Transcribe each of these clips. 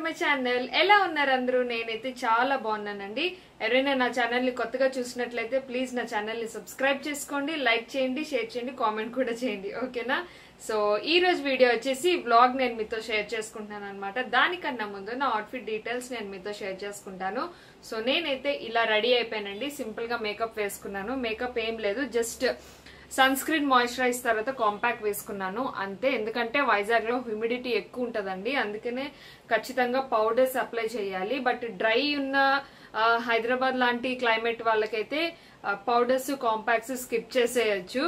my channel ఎలా ఉన్నారు అందరూ నేనైతే చాలా బాగున్నానండి ఎవరైనా నా ఛానల్ ని కొత్తగా చూసినట్లయితే ప్లీజ్ నా ఛానల్ ని సబ్స్క్రైబ్ చేసుకోండి లైక్ చేయండి షేర్ చేయండి కామెంట్ కూడా చేయండి ఓకేనా సో ఈ రోజు వీడియో వచ్చేసి వ్లాగ్ నేను మీతో షేర్ చేసుకుంటున్నాను అనమాట దానికన్నా ముందు నా అవుట్ఫిట్ డీటెయిల్స్ నేను మీతో షేర్ చేసుకుంటాను సో నేనైతే ఇలా రెడీ అయిపోయానండి సింపుల్ గా మేకప్ వేసుకున్నాను మేకప్ ఏం లేదు జస్ట్ సన్ స్క్రీన్ మాయిశ్చరైజ్ తర్వాత కాంపాక్ట్ వేసుకున్నాను అంతే ఎందుకంటే వైజాగ్ లో హ్యూమిడిటీ ఎక్కువ ఉంటదండి అందుకనే ఖచ్చితంగా పౌడర్స్ అప్లై చేయాలి బట్ డ్రై ఉన్న ఆ, హైదరాబాద్ లాంటి క్లైమేట్ వాళ్ళకైతే పౌడర్స్ కాంపాక్ట్స్ స్కిప్ చేసేయచ్చు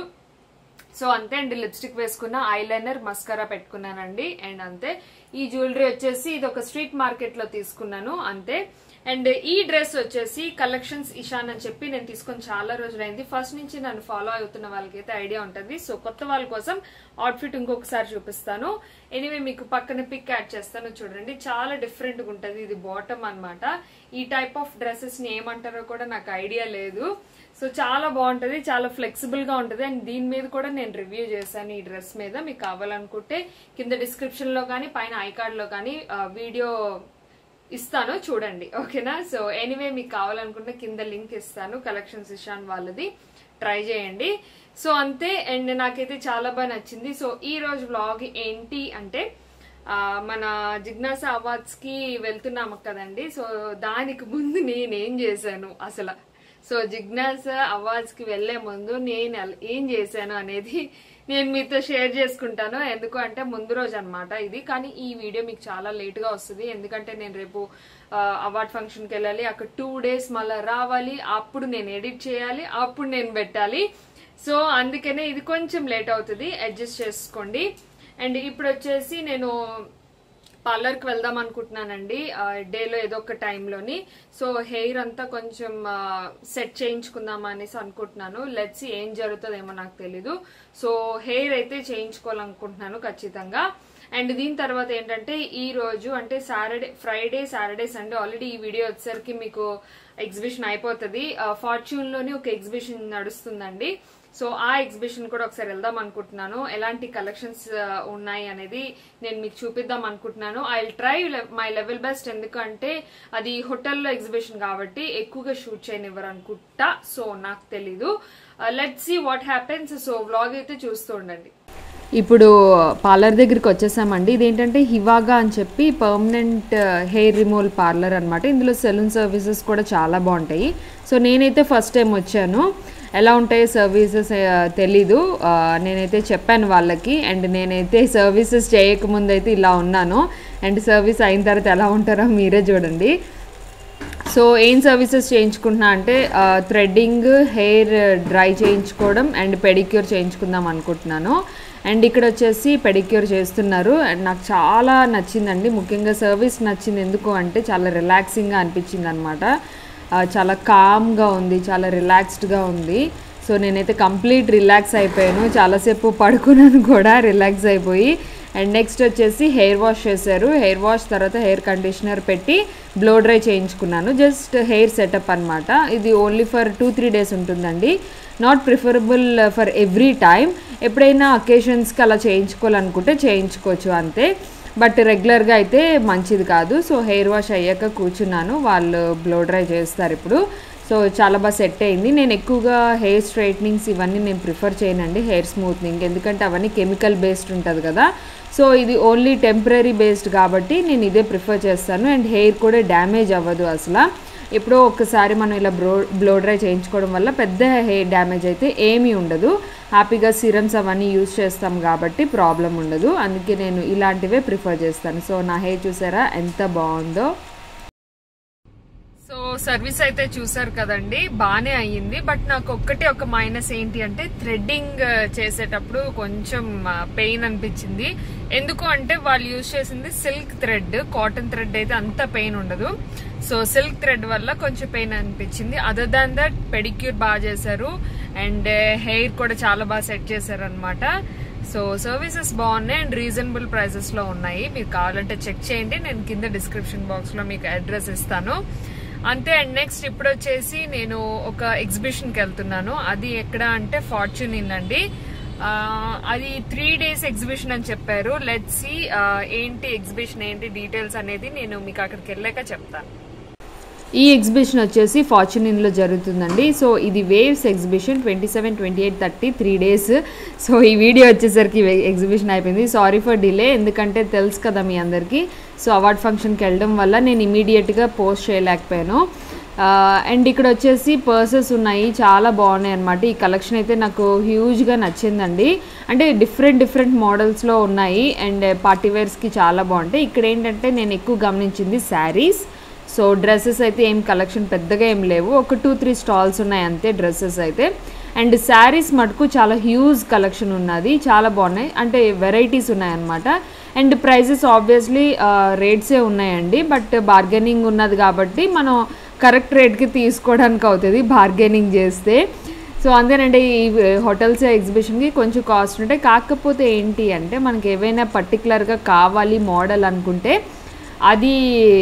సో అంతే అండి లిప్స్టిక్ వేసుకున్న ఐలైనర్ మస్కరా పెట్టుకున్నానండి అండ్ అంతే ఈ జ్యువెలరీ వచ్చేసి ఇది ఒక స్ట్రీట్ మార్కెట్ లో తీసుకున్నాను అంతే అండ్ ఈ డ్రెస్ వచ్చేసి కలెక్షన్స్ ఇషాన్ అని చెప్పి నేను తీసుకొని చాలా రోజులైంది ఫస్ట్ నుంచి నన్ను ఫాలో అవుతున్న వాళ్ళకైతే ఐడియా ఉంటుంది సో కొత్త వాళ్ళ కోసం అవుట్ఫిట్ ఇంకొకసారి చూపిస్తాను ఎనీవే మీకు పక్కన పిక్ యాడ్ చేస్తాను చూడండి చాలా డిఫరెంట్ గా ఉంటది ఇది బాటమ్ అన్నమాట ఈ టైప్ ఆఫ్ డ్రెస్సెస్ ని ఏమంటారో కూడా నాకు ఐడియా లేదు సో చాలా బాగుంటది చాలా ఫ్లెక్సిబుల్ గా ఉంటది అండ్ దీని మీద కూడా నేను రివ్యూ చేశాను ఈ డ్రెస్ మీద మీకు కావాలనుకుంటే కింద డిస్క్రిప్షన్ లో కానీ పైన ఐ కార్డ్ లో కానీ వీడియో ఇస్తాను చూడండి ఓకేనా సో ఎనీవే మీకు కావాలనుకుంటే కింద లింక్ ఇస్తాను కలెక్షన్స్ ఇషాన్ వాళ్ళది ట్రై చేయండి సో అంతే అండ్ నాకైతే చాలా బాగా నచ్చింది సో ఈ రోజు వ్లాగ్ ఏంటి అంటే ఆ, మన జిజ్ఞాస అవార్డ్స్ కి వెళ్తున్నాము కదండి సో దానికి ముందు నేనేం చేశాను అసలు సో జిజ్ఞాస అవార్డ్స్ కి వెళ్లే ముందు నేను ఎల్- ఏం చేశాను అనేది నేను మీతో షేర్ చేసుకుంటాను ఎందుకు అంటే ముందు రోజు అన్నమాట ఇది కానీ ఈ వీడియో మీకు చాలా లేట్ గా వస్తుంది ఎందుకంటే నేను రేపు అవార్డ్ ఫంక్షన్ కి వెళ్ళాలి అక్కడ టూ డేస్ మళ్ళీ రావాలి అప్పుడు నేను ఎడిట్ చేయాలి అప్పుడు నేను పెట్టాలి సో అందుకనే ఇది కొంచెం లేట్ అవుతుంది అడ్జస్ట్ చేసుకోండి అండ్ ఇప్పుడు వచ్చేసి నేను పార్లర్ కి వెళ్దాం అనుకుంటున్నానండి ఆ, డేలో ఏదో ఒక టైంలోని సో హెయిర్ అంతా కొంచెం ఆ, సెట్ చేయించుకుందాం అనేసి అనుకుంటున్నాను లెట్స్ ఏం జరుగుతుందేమో నాకు తెలీదు సో హెయిర్ అయితే చేయించుకోవాలనుకుంటున్నాను ఖచ్చితంగా అండ్ దీని తర్వాత ఏంటంటే ఈ రోజు అంటే Saturday Friday Saturday Sunday already ఈ వీడియో వచ్చేసరికి మీకు ఎగ్జిబిషన్ అయిపోతుంది ఫార్చ్యూన్ లోని ఒక ఎగ్జిబిషన్ నడుస్తుందండి సో ఆ ఎగ్జిబిషన్ కూడా ఒకసారి వెళ్దాం అనుకుంటున్నాను ఎలాంటి కలెక్షన్స్ ఉన్నాయి అనేది నేను మీకు చూపిద్దాం అనుకుంటున్నాను I try my level best ఎందుకంటే అది హోటల్లో ఎగ్జిబిషన్ కాబట్టి ఎక్కువగా షూట్ చేయనివ్వరు అనుకుంటా సో నాకు తెలీదు let see what happens so vlog అయితే చూస్తూ ఉండండి ఇప్పుడు పార్లర్ దగ్గరికి వచ్చేసామండి ఇదేంటంటే హివాగా అని చెప్పి పర్మనెంట్ హెయిర్ రిమూవల్ పార్లర్ అనమాట ఇందులో సెలూన్ సర్వీసెస్ కూడా చాలా బాగుంటాయి సో నేనైతే ఫస్ట్ టైం వచ్చాను ఎలా ఉంటాయి సర్వీసెస్ తెలీదు ఆ, నేనైతే చెప్పాను వాళ్ళకి అండ్ నేనైతే సర్వీసెస్ చేయకముందు అయితే ఇలా ఉన్నాను అండ్ సర్వీస్ అయిన తర్వాత ఎలా ఉంటారో మీరే చూడండి సో ఏం సర్వీసెస్ చేయించుకుంటున్నా అంటే థ్రెడ్డింగ్ హెయిర్ డ్రై చేయించుకోవడం అండ్ పెడిక్యూర్ చేయించుకుందాం అనుకుంటున్నాను అండ్ ఇక్కడ వచ్చేసి పెడిక్యూర్ చేస్తున్నారు అండ్ నాకు చాలా నచ్చిందండి ముఖ్యంగా సర్వీస్ నచ్చింది ఎందుకు అంటే చాలా రిలాక్సింగ్గా అనిపించింది అనమాట చాలా కామ్గా ఉంది చాలా రిలాక్స్డ్గా ఉంది సో నేనైతే కంప్లీట్ రిలాక్స్ అయిపోయాను చాలాసేపు పడుకున్నాను కూడా రిలాక్స్ అయిపోయి అండ్ నెక్స్ట్ వచ్చేసి హెయిర్ వాష్ చేశారు హెయిర్ వాష్ తర్వాత హెయిర్ కండిషనర్ పెట్టి బ్లో డ్రై చేయించుకున్నాను జస్ట్ హెయిర్ సెటప్ అన్నమాట ఇది only for two three days ఉంటుందండి not preferable for every time ఎప్పుడైనా అకేషన్స్కి అలా చేయించుకోవాలనుకుంటే చేయించుకోవచ్చు అంతే బట్ రెగ్యులర్గా అయితే మంచిది కాదు సో హెయిర్ వాష్ అయ్యాక కూర్చున్నాను వాళ్ళు బ్లో డ్రై చేస్తారు ఇప్పుడు సో చాలా బాగా సెట్ అయింది నేను ఎక్కువగా హెయిర్ స్ట్రైట్నింగ్స్ ఇవన్నీ నేను ప్రిఫర్ చేయనండి హెయిర్ స్మూత్నింగ్ ఎందుకంటే అవన్నీ కెమికల్ బేస్డ్ ఉంటుంది కదా సో ఇది ఓన్లీ టెంపరీ బేస్డ్ కాబట్టి నేను ఇదే ప్రిఫర్ చేస్తాను అండ్ హెయిర్ కూడా డ్యామేజ్ అవ్వదు అసలు ఎప్పుడో ఒక్కసారి మనం ఇలా బ్లో బ్లో డ్రై చేయించుకోవడం వల్ల పెద్ద హెయిర్ డ్యామేజ్ అయితే ఏమీ ఉండదు హ్యాపీగా సిరమ్స్ అవన్నీ యూస్ చేస్తాం కాబట్టి ప్రాబ్లం ఉండదు అందుకే నేను ఇలాంటివే ప్రిఫర్ చేస్తాను సో నా హెయిర్ చూసారా ఎంత బాగుందో సో సర్వీస్ అయితే చూసారు కదండి బానే అయ్యింది బట్ నాకు ఒక్కటే ఒక మైనస్ ఏంటి అంటే థ్రెడ్డింగ్ చేసేటప్పుడు కొంచెం పెయిన్ అనిపించింది ఎందుకు అంటే వాళ్ళు యూజ్ చేసింది సిల్క్ థ్రెడ్ కాటన్ థ్రెడ్ అయితే అంత పెయిన్ ఉండదు సో సిల్క్ థ్రెడ్ వల్ల కొంచెం పెయిన్ అనిపించింది అదర్ దాన్ దట్ పెడిక్యూర్ బాగా చేశారు అండ్ హెయిర్ కూడా చాలా బాగా సెట్ చేశారు అనమాట సో సర్వీసెస్ బాగున్నాయి అండ్ రీజనబుల్ ప్రైసెస్ లో ఉన్నాయి మీరు కావాలంటే చెక్ చేయండి నేను కింద డిస్క్రిప్షన్ బాక్స్ లో మీకు అడ్రస్ ఇస్తాను అంతే అండ్ నెక్స్ట్ ఇప్పుడు వచ్చేసి నేను ఒక ఎగ్జిబిషన్ కి వెళ్తున్నాను అది ఎక్కడ అంటే ఫార్చ్యూన్ ఇన్ అండి ఆ, అది త్రీ డేస్ ఎగ్జిబిషన్ అని చెప్పారు లెట్ సి ఏంటి ఎగ్జిబిషన్ ఏంటి డీటెయిల్స్ అనేది నేను మీకు అక్కడికి వెళ్ళాక చెప్తాను ఈ ఎగ్జిబిషన్ వచ్చేసి ఫార్చునిన్ లో జరుగుతుందండి సో ఇది waves exhibition twenty seven twenty eight thirty three days so ఈ వీడియో వచ్చేసరికి ఎగ్జిబిషన్ అయిపోయింది సారీ ఫర్ డిలే ఎందుకంటే తెలుసు కదా మీ అందరికీ సో అవార్డ్ ఫంక్షన్కి వెళ్ళడం వల్ల నేను ఇమీడియట్గా పోస్ట్ చేయలేకపోయాను అండ్ ఇక్కడ వచ్చేసి పర్సెస్ ఉన్నాయి చాలా బాగున్నాయి అనమాట ఈ కలెక్షన్ అయితే నాకు హ్యూజ్గా నచ్చిందండి అంటే డిఫరెంట్ డిఫరెంట్ మోడల్స్లో ఉన్నాయి అండ్ పార్టీ వేర్స్కి చాలా బాగుంటాయి ఇక్కడ ఏంటంటే నేను ఎక్కువ గమనించింది శారీస్ సో డ్రెస్సెస్ అయితే ఏం కలెక్షన్ పెద్దగా ఏం లేవు ఒక టూ త్రీ స్టాల్స్ ఉన్నాయి అంతే డ్రెస్సెస్ అయితే అండ్ శారీస్ మటుకు చాలా హ్యూజ్ కలెక్షన్ ఉన్నది చాలా బాగున్నాయి అంటే వెరైటీస్ ఉన్నాయన్నమాట అండ్ ప్రైజెస్ ఆబ్వియస్లీ రేట్సే ఉన్నాయండి బట్ బార్గెనింగ్ ఉన్నది కాబట్టి మనం కరెక్ట్ రేట్కి తీసుకోవడానికి అవుతుంది బార్గెనింగ్ చేస్తే సో అంతేనండి ఈ హోటల్స్ ఎగ్జిబిషన్కి కొంచెం కాస్ట్ ఉంటాయి కాకపోతే ఏంటి అంటే మనకి ఏవైనా పర్టికులర్గా కావాలి మోడల్ అనుకుంటే అది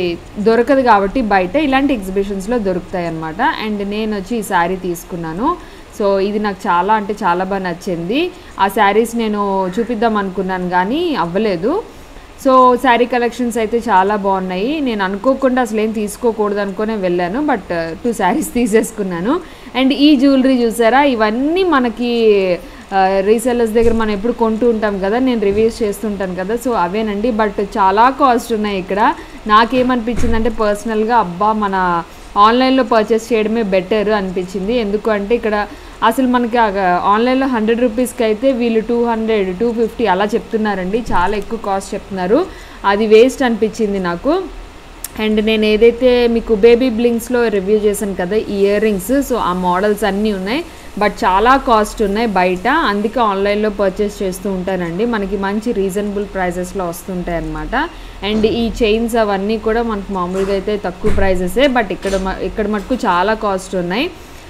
దొరకదు కాబట్టి బయట ఇలాంటి ఎగ్జిబిషన్స్లో దొరుకుతాయి అన్నమాట అండ్ నేను వచ్చి ఈ శారీ తీసుకున్నాను సో ఇది నాకు చాలా అంటే చాలా బాగా నచ్చింది ఆ శారీస్ నేను చూపిద్దాం అనుకున్నాను కానీ అవ్వలేదు సో శారీ కలెక్షన్స్ అయితే చాలా బాగున్నాయి నేను అనుకోకుండా అసలు ఏం తీసుకోకూడదు అనుకునే వెళ్ళాను బట్ టూ శారీస్ తీసేసుకున్నాను అండ్ ఈ జ్యువెలరీ చూసారా ఇవన్నీ మనకి రీసెల్లర్స్ దగ్గర మనం ఎప్పుడు కొంటూ ఉంటాం కదా నేను రివ్యూస్ చేస్తుంటాను కదా సో అవేనండి బట్ చాలా కాస్ట్ ఉన్నాయి ఇక్కడ నాకేమనిపించింది అంటే పర్సనల్గా అబ్బా మన ఆన్లైన్లో పర్చేస్ చేయడమే బెటర్ అనిపించింది ఎందుకు అంటే ఇక్కడ అసలు మనకి ఆన్లైన్లో హండ్రెడ్ రూపీస్కి అయితే వీళ్ళు టూ హండ్రెడ్ టూ ఫిఫ్టీ అలా చెప్తున్నారండి చాలా ఎక్కువ కాస్ట్ చెప్తున్నారు అది వేస్ట్ అనిపించింది నాకు అండ్ నేను ఏదైతే మీకు బేబీ బ్లింగ్స్లో రివ్యూ చేశాను కదా ఇయర్ రింగ్స్ సో ఆ మోడల్స్ అన్నీ ఉన్నాయి బట్ చాలా కాస్ట్ ఉన్నాయి బయట అందుకే ఆన్లైన్లో పర్చేస్ చేస్తూ ఉంటానండి మనకి మంచి రీజనబుల్ ప్రైజెస్లో వస్తుంటాయి అనమాట అండ్ ఈ చైన్స్ అవన్నీ కూడా మనకు మామూలుగా అయితే తక్కువ ప్రైజెసే బట్ ఇక్కడ మ- ఇక్కడ మటుకు చాలా కాస్ట్ ఉన్నాయి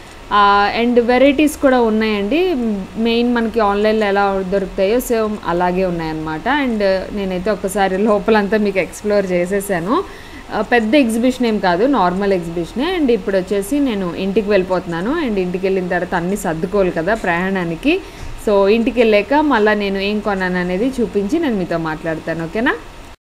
అండ్ వెరైటీస్ కూడా ఉన్నాయండి మెయిన్ మనకి ఆన్లైన్లో ఎలా దొరుకుతాయో సేమ్ అలాగే ఉన్నాయన్నమాట అండ్ నేనైతే ఒక్కసారి లోపలంతా మీకు ఎక్స్ప్లోర్ చేసేసాను ఆ, పెద్ద ఎగ్జిబిషన్ ఏం కాదు నార్మల్ ఎగ్జిబిషనే అండ్ ఇప్పుడు వచ్చేసి నేను ఇంటికి వెళ్ళిపోతున్నాను అండ్ ఇంటికి వెళ్ళిన తర్వాత అన్నీ సర్దుకోవాలి కదా ప్రయాణానికి సో ఇంటికి వెళ్ళాక మళ్ళీ నేను ఏం కొన్నాను అనేది చూపించి నేను మీతో మాట్లాడతాను ఓకేనా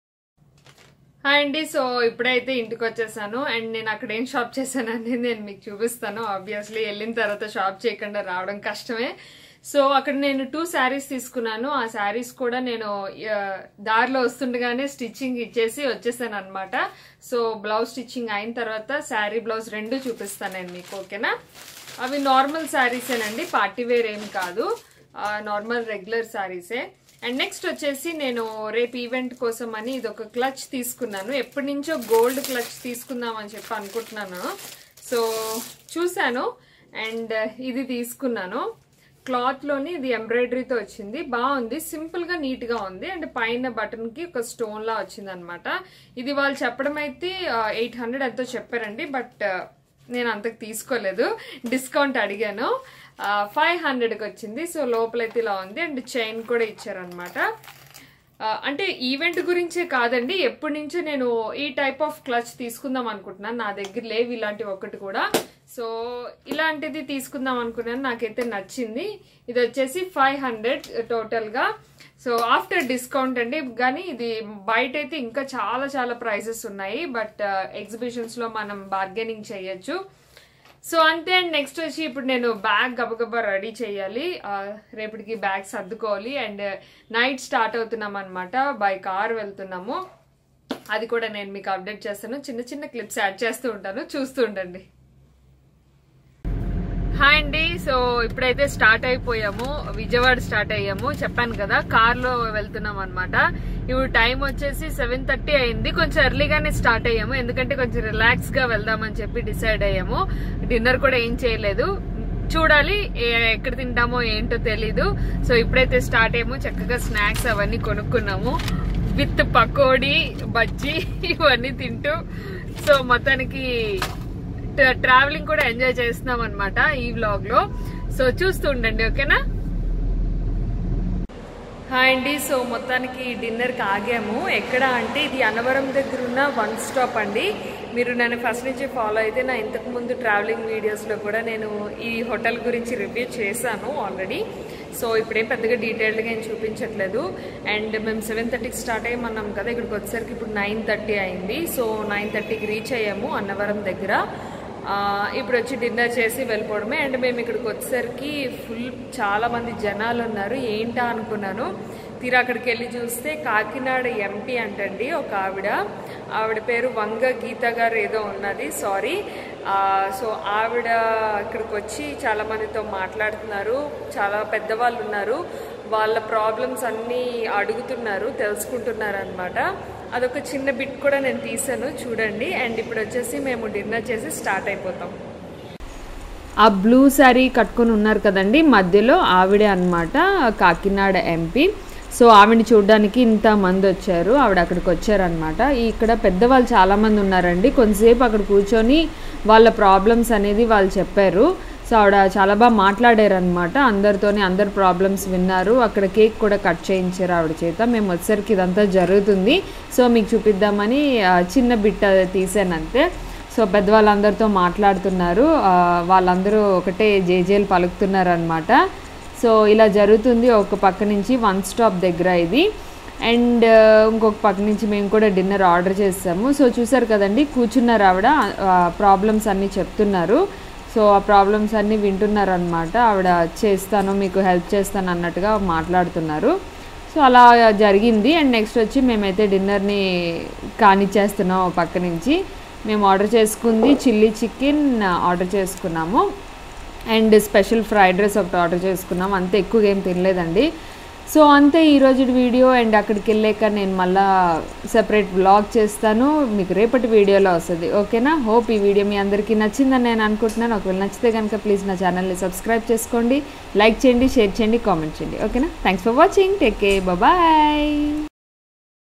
హాయ్ అండి సో ఇప్పుడైతే ఇంటికి వచ్చేసాను అండ్ నేను అక్కడ ఏం షాప్ చేశాను అనేది నేను మీకు చూపిస్తాను ఆబ్వియస్లీ వెళ్ళిన తర్వాత షాప్ చేయకుండా రావడం కష్టమే సో అక్కడ నేను టూ శారీస్ తీసుకున్నాను ఆ శారీస్ కూడా నేను ఆ, దారిలో వస్తుండగానే స్టిచ్చింగ్ ఇచ్చేసి వచ్చేసాను అనమాట సో బ్లౌజ్ స్టిచ్చింగ్ అయిన తర్వాత శారీ బ్లౌజ్ రెండు చూపిస్తాను నేను మీకు ఓకేనా అవి నార్మల్ శారీసేనండి పార్టీ వేర్ ఏం కాదు నార్మల్ రెగ్యులర్ శారీసే అండ్ నెక్స్ట్ వచ్చేసి నేను రేపు ఈవెంట్ కోసం అని ఇది ఒక క్లచ్ తీసుకున్నాను ఎప్పటి నుంచో గోల్డ్ క్లచ్ తీసుకుందాం అని చెప్పి అనుకుంటున్నాను సో చూశాను అండ్ ఇది తీసుకున్నాను క్లాత్ లోని ఇది ఎంబ్రాయిడరీతో వచ్చింది బాగుంది సింపుల్ గా నీట్ గా ఉంది అండ్ పైన బటన్ కి ఒక స్టోన్ లా వచ్చింది అనమాట ఇది వాళ్ళు చెప్పడం అయితే ఎయిట్ హండ్రెడ్ ఎంతో చెప్పారండి బట్ నేను అంతకు తీసుకోలేదు డిస్కౌంట్ అడిగాను ఫైవ్ హండ్రెడ్కి వచ్చింది సో లోపలైతే ఇలా ఉంది అండ్ చైన్ కూడా ఇచ్చారనమాట అంటే ఈవెంట్ గురించే కాదండి ఎప్పటి నుంచో నేను ఈ టైప్ ఆఫ్ క్లచ్ తీసుకుందాం అనుకుంటున్నాను నా దగ్గర లేవు ఇలాంటి ఒకటి కూడా సో ఇలాంటిది తీసుకుందాం అనుకున్నాను నాకైతే నచ్చింది ఇది వచ్చేసి ఫైవ్ హండ్రెడ్ టోటల్గా సో ఆఫ్టర్ డిస్కౌంట్ అండి కానీ ఇది బయట అయితే ఇంకా చాలా చాలా ప్రైజెస్ ఉన్నాయి బట్ ఎగ్జిబిషన్స్ లో మనం బార్గెనింగ్ చేయొచ్చు సో అంతే అండ్ నెక్స్ట్ వచ్చి ఇప్పుడు నేను బ్యాగ్ గబగబా రెడీ చేయాలి ఆ, రేపటికి బ్యాగ్ సర్దుకోవాలి అండ్ నైట్ స్టార్ట్ అవుతున్నాం అనమాట బై కార్ వెళ్తున్నాము అది కూడా నేను మీకు అప్డేట్ చేస్తాను చిన్న చిన్న క్లిప్స్ యాడ్ చేస్తూ ఉంటాను చూస్తూ ఉండండి హాయ్ అండి సో ఇప్పుడైతే స్టార్ట్ అయిపోయాము విజయవాడ స్టార్ట్ అయ్యాము చెప్పాను కదా కార్ లో వెళ్తున్నాం అనమాట ఇప్పుడు టైం వచ్చేసి సెవెన్ థర్టీ అయింది కొంచెం ఎర్లీగానే స్టార్ట్ అయ్యాము ఎందుకంటే కొంచెం రిలాక్స్ గా వెళ్దామని చెప్పి డిసైడ్ అయ్యాము డిన్నర్ కూడా ఏం చేయలేదు చూడాలి ఏ- ఎక్కడ తింటామో ఏంటో తెలీదు సో ఇప్పుడైతే స్టార్ట్ అయ్యాము చక్కగా స్నాక్స్ అవన్నీ కొనుక్కున్నాము విత్ పకోడీ బజ్జీ ఇవన్నీ తింటూ సో మొత్తానికి ట్రా- ట్రావెలింగ్ కూడా ఎంజాయ్ చేస్తున్నాం అనమాట ఈ వ్లాగ్ లో సో చూస్తూ ఉండండి ఓకేనా హాయ్ అండి సో మొత్తానికి డిన్నర్కి ఆగాము ఎక్కడ అంటే ఇది అన్నవరం దగ్గర ఉన్న వన్ స్టాప్ అండి మీరు నన్ను ఫస్ట్ నుంచి ఫాలో అయితే నా ఇంతకు ముందు ట్రావెలింగ్ వీడియోస్లో కూడా నేను ఈ హోటల్ గురించి రివ్యూ చేశాను ఆల్రెడీ సో ఇప్పుడేం పెద్దగా డీటెయిల్డ్గా ఏం చూపించట్లేదు అండ్ మేము సెవెన్ థర్టీకి స్టార్ట్ అయ్యామన్నాం కదా ఇక్కడికి వచ్చేసరికి ఇప్పుడు నైన్ థర్టీ అయింది సో నైన్ థర్టీకి రీచ్ అయ్యాము అన్నవరం దగ్గర ఆ, ఇప్పుడు వచ్చి డిన్నర్ చేసి వెళ్ళిపోవడమే అండ్ మేము ఇక్కడికి వచ్చేసరికి ఫుల్ చాలా మంది జనాలు ఉన్నారు ఏంటా అనుకున్నాను తీరా అక్కడికి వెళ్ళి చూస్తే కాకినాడ ఎంపీ అంటండి ఒక ఆవిడ ఆవిడ పేరు వంగ గీత గారు ఏదో ఉన్నది సారీ సో ఆవిడ ఇక్కడికి వచ్చి చాలా మందితో మాట్లాడుతున్నారు చాలా పెద్దవాళ్ళు ఉన్నారు వాళ్ళ ప్రాబ్లమ్స్ అన్నీ అడుగుతున్నారు తెలుసుకుంటున్నారు అనమాట అదొక చిన్న బిట్ కూడా నేను తీసాను చూడండి అండ్ ఇప్పుడు వచ్చేసి మేము డిన్నర్ చేసి స్టార్ట్ అయిపోతాం ఆ బ్లూ శారీ కట్టుకొని ఉన్నారు కదండి మధ్యలో ఆవిడే అన్నమాట కాకినాడ ఎంపీ సో ఆవిడని చూడడానికి ఇంత మంది వచ్చారు ఆవిడ అక్కడికి వచ్చారనమాట ఇక్కడ పెద్దవాళ్ళు చాలామంది ఉన్నారండి కొంతసేపు అక్కడ కూర్చొని వాళ్ళ ప్రాబ్లమ్స్ అనేది వాళ్ళు చెప్పారు సో ఆవిడ చాలా బాగా మాట్లాడారు అనమాట అందరితోని అందరి ప్రాబ్లమ్స్ విన్నారు అక్కడ కేక్ కూడా కట్ చేయించారు ఆవిడ చేత మేము వచ్చేసరికి ఇదంతా జరుగుతుంది సో మీకు చూపిద్దామని ఆ, చిన్న బిట్ అది తీసాను అంతే సో పెద్దవాళ్ళందరితో మాట్లాడుతున్నారు ఆ, వాళ్ళందరూ ఒకటే జేజేలు పలుకుతున్నారు అనమాట సో ఇలా జరుగుతుంది ఒక పక్క నుంచి వన్ స్టాప్ దగ్గర ఇది అండ్ ఇంకొక పక్క నుంచి మేము కూడా డిన్నర్ ఆర్డర్ చేస్తాము సో చూసారు కదండి కూర్చున్నారు ఆవిడ ప్రాబ్లమ్స్ అన్నీ చెప్తున్నారు సో ఆ ప్రాబ్లమ్స్ అన్నీ వింటున్నారు అనమాట ఆవిడ చేస్తాను మీకు హెల్ప్ చేస్తాను అన్నట్టుగా మాట్లాడుతున్నారు సో అలా జరిగింది అండ్ నెక్స్ట్ వచ్చి మేమైతే డిన్నర్ని కానిచ్చేస్తున్నాం ఓ పక్క నుంచి మేము ఆర్డర్ చేసుకుంది చిల్లీ చికెన్ ఆర్డర్ చేసుకున్నాము అండ్ స్పెషల్ ఫ్రైడ్ రైస్ ఒకటి ఆర్డర్ చేసుకున్నాం అంతే ఎక్కువగా ఏం తినలేదండి సో అంతే ఈరోజు వీడియో అండ్ అక్కడికి వెళ్ళాక నేను మళ్ళా సెపరేట్ బ్లాగ్ చేస్తాను మీకు రేపటి వీడియోలో వస్తుంది ఓకేనా హోప్ ఈ వీడియో మీ అందరికీ నచ్చిందని నేను అనుకుంటున్నాను ఒకవేళ నచ్చితే కనుక ప్లీజ్ నా ఛానల్ని సబ్స్క్రైబ్ చేసుకోండి లైక్ చేయండి షేర్ చేయండి కామెంట్ చేయండి ఓకేనా thanks for watching take care bye